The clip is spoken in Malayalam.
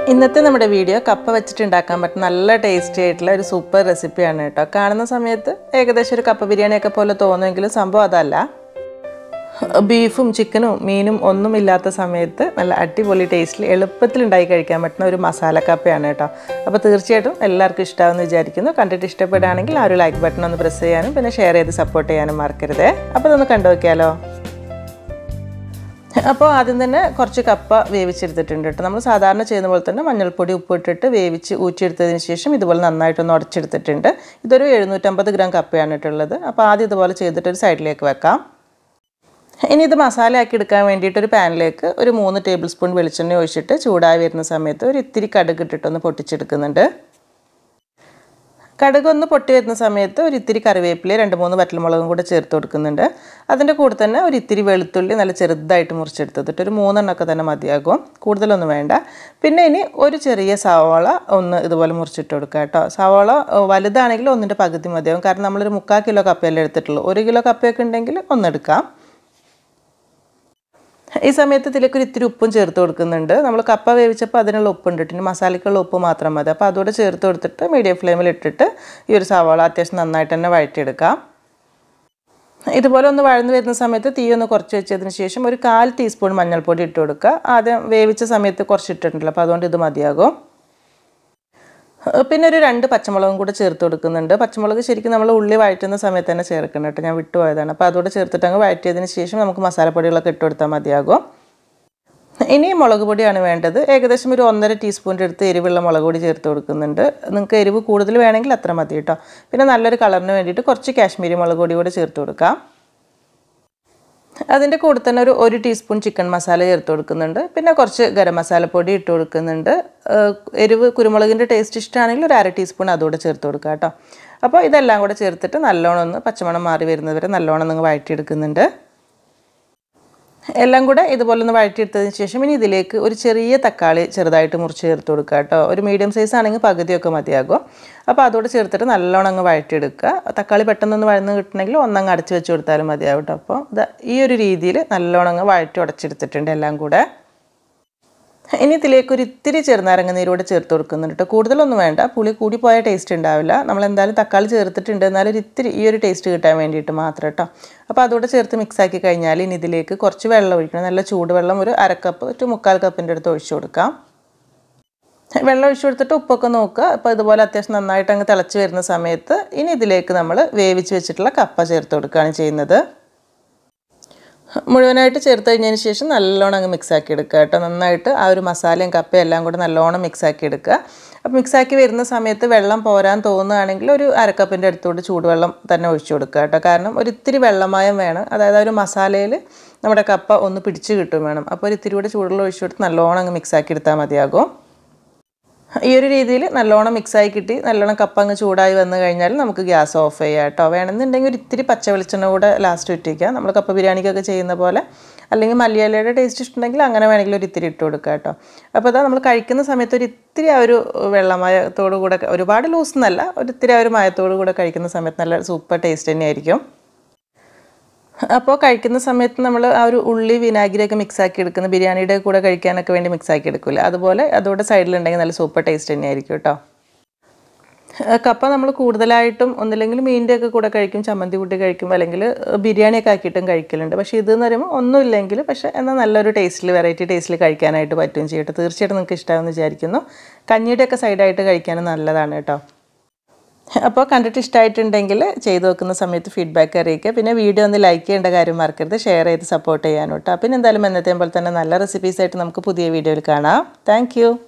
ഇന്നത്തെ നമ്മുടെ വീഡിയോ കപ്പ വെച്ചിട്ട് ഉണ്ടാക്കാൻ പറ്റുന്ന നല്ല ടേസ്റ്റി ആയിട്ടുള്ള ഒരു സൂപ്പർ റെസിപ്പിയാണ് കേട്ടോ കാണുന്ന സമയത്ത് ഏകദേശം ഒരു കപ്പ ബിരിയാണിയൊക്കെ പോലെ തോന്നുമെങ്കിലും സംഭവം അതല്ല ബീഫും ചിക്കനും മീനും ഒന്നും ഇല്ലാത്ത സമയത്ത് നല്ല അടിപൊളി ടേസ്റ്റിൽ എളുപ്പത്തിൽ ഉണ്ടാക്കി കഴിക്കാൻ പറ്റുന്ന ഒരു മസാല കപ്പയാണ് കേട്ടോ അപ്പോൾ തീർച്ചയായിട്ടും എല്ലാവർക്കും ഇഷ്ടമാണെന്ന് വിചാരിക്കുന്നു കണ്ടിട്ട് ഇഷ്ടപ്പെടുകയാണെങ്കിൽ ആ ഒരു ലൈക്ക് ബട്ടൺ ഒന്ന് പ്രസ് ചെയ്യാനും പിന്നെ ഷെയർ ചെയ്ത് സപ്പോർട്ട് ചെയ്യാനും മറക്കരുതേ അപ്പോൾ ഇതൊന്ന് കണ്ടു നോക്കിയാലോ അപ്പോൾ ആദ്യം തന്നെ കുറച്ച് കപ്പ വേവിച്ചെടുത്തിട്ടുണ്ട് കേട്ടോ നമ്മൾ സാധാരണ ചെയ്യുന്ന പോലെ തന്നെ മഞ്ഞൾപ്പൊടി ഉപ്പിട്ടിട്ട് വേവിച്ച് ഊറ്റിയെടുത്തതിന് ശേഷം ഇതുപോലെ നന്നായിട്ടൊന്ന് ഉടച്ചെടുത്തിട്ടുണ്ട് ഇതൊരു എഴുന്നൂറ്റമ്പത് ഗ്രാം കപ്പയാണ് ഇട്ടുള്ളത് അപ്പോൾ ആദ്യം ഇതുപോലെ ചെയ്തിട്ട് ഒരു സൈഡിലേക്ക് വെക്കാം ഇനി ഇത് മസാലയാക്കി എടുക്കാൻ വേണ്ടിയിട്ട് ഒരു പാനിലേക്ക് ഒരു മൂന്ന് ടേബിൾ സ്പൂൺ വെളിച്ചെണ്ണ ഒഴിച്ചിട്ട് ചൂടായി വരുന്ന സമയത്ത് ഒരു ഇത്തിരി കടുക് ഇട്ടിട്ടൊന്ന് പൊട്ടിച്ചെടുക്കുന്നുണ്ട് കടുക് ഒന്ന് പൊട്ടി വരുന്ന സമയത്ത് ഒരു ഇത്തിരി കറിവേപ്പില രണ്ട് മൂന്ന് വറ്റൽമുളകും കൂടെ ചേർത്ത് കൊടുക്കുന്നുണ്ട് അതിൻ്റെ കൂടെ തന്നെ ഒരു ഇത്തിരി വെളുത്തുള്ളി നല്ല ചെറുതായിട്ട് മുറിച്ചെടുത്തിട്ട് ഒരു മൂന്നെണ്ണമൊക്കെ തന്നെ മതിയാകും കൂടുതലൊന്നും വേണ്ട പിന്നെ ഇനി ഒരു ചെറിയ സവാള ഒന്ന് ഇതുപോലെ മുറിച്ചിട്ട് കൊടുക്കുക കേട്ടോ സവാള വലുതാണെങ്കിൽ ഒന്നിൻ്റെ പകുതി മതിയാകും കാരണം നമ്മളൊരു മുക്കാൽ കിലോ കപ്പയല്ലേ എടുത്തിട്ടുള്ളൂ ഒരു കിലോ കപ്പയൊക്കെ ഉണ്ടെങ്കിൽ ഒന്നെടുക്കാം ഈ സമയത്ത് ഇതിലേക്ക് ഒരു ഇത്തിരി ഉപ്പും ചേർത്ത് കൊടുക്കുന്നുണ്ട് നമ്മൾ കപ്പ വേവിച്ചപ്പോൾ അതിനുള്ള ഉപ്പുണ്ട് ഇനി മസാലയ്ക്കുള്ള ഉപ്പ് മാത്രം മതി അപ്പോൾ അതുകൂടെ ചേർത്ത് കൊടുത്തിട്ട് മീഡിയം ഫ്ലെയിമിൽ ഇട്ടിട്ട് ഈ ഒരു സവാള അത്യാവശ്യം നന്നായിട്ട് തന്നെ വഴറ്റിയെടുക്കാം ഇതുപോലെ ഒന്ന് വഴന്ന് വരുന്ന സമയത്ത് തീ ഒന്ന് കുറച്ച് വെച്ചതിന് ശേഷം ഒരു കാൽ ടീസ്പൂൺ മഞ്ഞൾപ്പൊടി ഇട്ട് കൊടുക്കുക ആദ്യം വേവിച്ച സമയത്ത് കുറച്ച് ഇട്ടിട്ടുണ്ടല്ലോ അപ്പോൾ അതുകൊണ്ട് ഇത് മതിയാകും പിന്നെ ഒരു രണ്ട് പച്ചമുളകും കൂടെ ചേർത്ത് കൊടുക്കുന്നുണ്ട് പച്ചമുളക് ശരിക്കും നമ്മൾ ഉള്ളി വഴറ്റുന്ന സമയത്ത് തന്നെ ചേർക്കണം കേട്ടോ ഞാൻ വിട്ടുപോയതാണ് അപ്പോൾ അതുകൂടെ ചേർത്തിട്ട് അങ്ങ് വഴറ്റിയതിന് ശേഷം നമുക്ക് മസാലപ്പൊടികളൊക്കെ ഇട്ട് കൊടുത്താൽ മതിയാകും ഇനി മുളക് പൊടിയാണ് വേണ്ടത് ഏകദേശം ഒരു ഒന്നര ടീസ്പൂണിൻ്റെ അടുത്ത് എരിവുള്ള മുളക് പൊടി ചേർത്ത് കൊടുക്കുന്നുണ്ട് നിങ്ങൾക്ക് എരിവ് കൂടുതൽ വേണമെങ്കിൽ അത്ര മതി കേട്ടോ പിന്നെ നല്ലൊരു കളറിന് വേണ്ടിയിട്ട് കുറച്ച് കാശ്മീരി മുളക് പൊടി കൂടെ ചേർത്ത് കൊടുക്കാം അതിൻ്റെ കൂടെ തന്നെ ഒരു ഒരു ടീസ്പൂൺ ചിക്കൻ മസാല ചേർത്ത് കൊടുക്കുന്നുണ്ട് പിന്നെ കുറച്ച് ഗരം മസാലപ്പൊടി ഇട്ട് കൊടുക്കുന്നുണ്ട് എരിവ് കുരുമുളകിൻ്റെ ടേസ്റ്റ് ഇഷ്ടമാണെങ്കിൽ ഒരു അര ടീസ്പൂൺ അതുകൂടെ ചേർത്ത് കൊടുക്കുക കേട്ടോ അപ്പോൾ ഇതെല്ലാം കൂടെ ചേർത്തിട്ട് നല്ലോണം ഒന്ന് പച്ചമണം മാറി വരുന്നത് വരെ നല്ലോണം നിങ്ങൾ വഴറ്റിയെടുക്കുന്നുണ്ട് എല്ലാം കൂടെ ഇതുപോലെ ഒന്ന് വഴറ്റിയെടുത്തതിന് ശേഷം ഇനി ഇതിലേക്ക് ഒരു ചെറിയ തക്കാളി ചെറുതായിട്ട് മുറിച്ച് ചേർത്ത് കൊടുക്കുക കേട്ടോ ഒരു മീഡിയം സൈസ് ആണെങ്കിൽ പകുതിയൊക്കെ മതിയാകും അപ്പോൾ അതോടെ ചേർത്തിട്ട് നല്ലോണം അങ്ങ് വഴറ്റിയെടുക്കുക തക്കാളി പെട്ടെന്നൊന്ന് വഴന്ന് കിട്ടണമെങ്കിൽ ഒന്നങ്ങ് അടച്ച് വെച്ച് കൊടുത്താലും മതിയാവും കേട്ടോ അപ്പോൾ ഇത് ഈ ഒരു രീതിയിൽ നല്ലോണം അങ്ങ് വഴറ്റി ഉടച്ചെടുത്തിട്ടുണ്ട് എല്ലാം കൂടെ ഇനി ഇതിലേക്ക് ഒരു ഇത്തിരി ചെറുനാരങ്ങ നീരോടെ ചേർത്ത് കൊടുക്കുന്നുണ്ട് കേട്ടോ കൂടുതലൊന്നും വേണ്ട പുളി കൂടി പോയ ടേസ്റ്റ് ഉണ്ടാവില്ല നമ്മൾ എന്തായാലും തക്കാളി ചേർത്തിട്ടുണ്ട് എന്നാലും ഒരു ഇത്തിരി ഈ ഒരു ടേസ്റ്റ് കിട്ടാൻ വേണ്ടിയിട്ട് മാത്രം കേട്ടോ അപ്പോൾ അതുകൂടെ ചേർത്ത് മിക്സ് ആക്കി കഴിഞ്ഞാൽ ഇനി ഇതിലേക്ക് കുറച്ച് വെള്ളം ഒഴിക്കണം നല്ല ചൂടുവെള്ളം ഒരു അരക്കപ്പ് ഒരു മുക്കാൽ കപ്പിൻ്റെ അടുത്ത് ഒഴിച്ചു കൊടുക്കാം വെള്ളം ഒഴിച്ചു കൊടുത്തിട്ട് ഉപ്പൊക്കെ നോക്കുക അപ്പോൾ ഇതുപോലെ അത്യാവശ്യം നന്നായിട്ട് അങ്ങ് തിളച്ച് വരുന്ന സമയത്ത് ഇനി ഇതിലേക്ക് നമ്മൾ വേവിച്ച് വെച്ചിട്ടുള്ള കപ്പ ചേർത്ത് കൊടുക്കുകയാണ് ചെയ്യുന്നത് മുഴുവനായിട്ട് ചേർത്ത് കഴിഞ്ഞതിന് ശേഷം നല്ലോണം അങ്ങ് മിക്സ് ആക്കി എടുക്കുക കേട്ടോ നന്നായിട്ട് ആ ഒരു മസാലയും കപ്പയും എല്ലാം കൂടെ നല്ലോണം മിക്സ് ആക്കി എടുക്കുക അപ്പോൾ മിക്സ് ആക്കി വരുന്ന സമയത്ത് വെള്ളം പോരാൻ തോന്നുകയാണെങ്കിൽ ഒരു അരക്കപ്പിൻ്റെ അടുത്തോട്ട് ചൂടുവെള്ളം തന്നെ ഒഴിച്ചു കൊടുക്കുക കേട്ടോ കാരണം ഒരു ഇത്തിരി വെള്ളമയം വേണം അതായത് ആ ഒരു മസാലയിൽ നമ്മുടെ കപ്പ ഒന്ന് പിടിച്ച് കിട്ടും വേണം അപ്പോൾ ഒരു ഇത്തിരി കൂടെ ചൂടുവെള്ളം ഒഴിച്ചു കൊടുത്ത് നല്ലോണം അങ്ങ് മിക്സ് ആക്കി എടുത്താൽ മതിയാകും ഈ ഒരു രീതിയിൽ നല്ലോണം മിക്സായി കിട്ടി നല്ലോണം കപ്പ അങ്ങ് ചൂടായി വന്നു കഴിഞ്ഞാൽ നമുക്ക് ഗ്യാസ് ഓഫ് ചെയ്യാം കേട്ടോ വേണമെന്നുണ്ടെങ്കിൽ ഒരു ഇത്തിരി പച്ച വെളിച്ചെണ്ണ കൂടെ ലാസ്റ്റ് ഇട്ടിരിക്കുക നമ്മൾ കപ്പ ബിരിയാണിക്കൊക്കെ ചെയ്യുന്ന പോലെ അല്ലെങ്കിൽ മല്ലിയിലയുടെ ടേസ്റ്റ് ഇഷ്ടമുണ്ടെങ്കിൽ അങ്ങനെ വേണമെങ്കിൽ ഒരു ഇത്തിരി ഇട്ട് കൊടുക്കുക കേട്ടോ അപ്പോൾ അതാ നമ്മൾ കഴിക്കുന്ന സമയത്ത് ഒരു ഇത്തിരി ആ ഒരു വെള്ളമയത്തോടു കൂടെ ഒരുപാട് ലൂസ് എന്നല്ല ഒരു ഇത്തിരി ആ ഒരു മയത്തോടു കൂടെ കഴിക്കുന്ന സമയത്ത് നല്ല സൂപ്പർ ടേസ്റ്റ് തന്നെയായിരിക്കും അപ്പോൾ കഴിക്കുന്ന സമയത്ത് നമ്മൾ ആ ഒരു ഉള്ളി വിനാഗിരിയൊക്കെ മിക്സ് ആക്കി എടുക്കുന്ന ബിരിയാണിയുടെ കൂടെ കഴിക്കാനൊക്കെ വേണ്ടി മിക്സ് ആക്കി എടുക്കില്ല അതുപോലെ അതോടെ സൈഡിലുണ്ടെങ്കിൽ നല്ല സൂപ്പർ ടേസ്റ്റ് തന്നെയായിരിക്കും കേട്ടോ കപ്പ നമ്മൾ കൂടുതലായിട്ടും ഒന്നില്ലെങ്കിൽ മീനിൻ്റെ ഒക്കെ കൂടെ കഴിക്കും ചമ്മന്തി കൂട്ടി കഴിക്കും അല്ലെങ്കിൽ ബിരിയാണിയൊക്കെ ആക്കിയിട്ടും കഴിക്കലുണ്ട് പക്ഷേ ഇതെന്ന് പറയുമ്പോൾ ഒന്നുമില്ലെങ്കിൽ പക്ഷേ എന്നാൽ നല്ലൊരു ടേസ്റ്റിൽ വെറൈറ്റി ടേസ്റ്റിൽ കഴിക്കാനായിട്ട് പറ്റുകയും ചെയ്യട്ടെ തീർച്ചയായിട്ടും നിങ്ങൾക്ക് ഇഷ്ടമാകുമെന്ന് വിചാരിക്കുന്നു കഞ്ഞിയുടെയൊക്കെ സൈഡായിട്ട് കഴിക്കാനും നല്ലതാണ് കേട്ടോ അപ്പോൾ കണ്ടിട്ട് ഇഷ്ടമായിട്ടുണ്ടെങ്കിൽ ചെയ്തു വെക്കുന്ന സമയത്ത് ഫീഡ്ബാക്ക് അറിയിക്കുക പിന്നെ വീഡിയോ ഒന്ന് ലൈക്ക് ചെയ്യേണ്ട കാര്യം മറക്കരുത് ഷെയർ ചെയ്ത് സപ്പോർട്ട് ചെയ്യാനും കേട്ടോ പിന്നെ എന്തായാലും എന്നത്തെയും പോലെ തന്നെ നല്ല റെസിപ്പീസായിട്ട് നമുക്ക് പുതിയ വീഡിയോയിൽ കാണാം താങ്ക്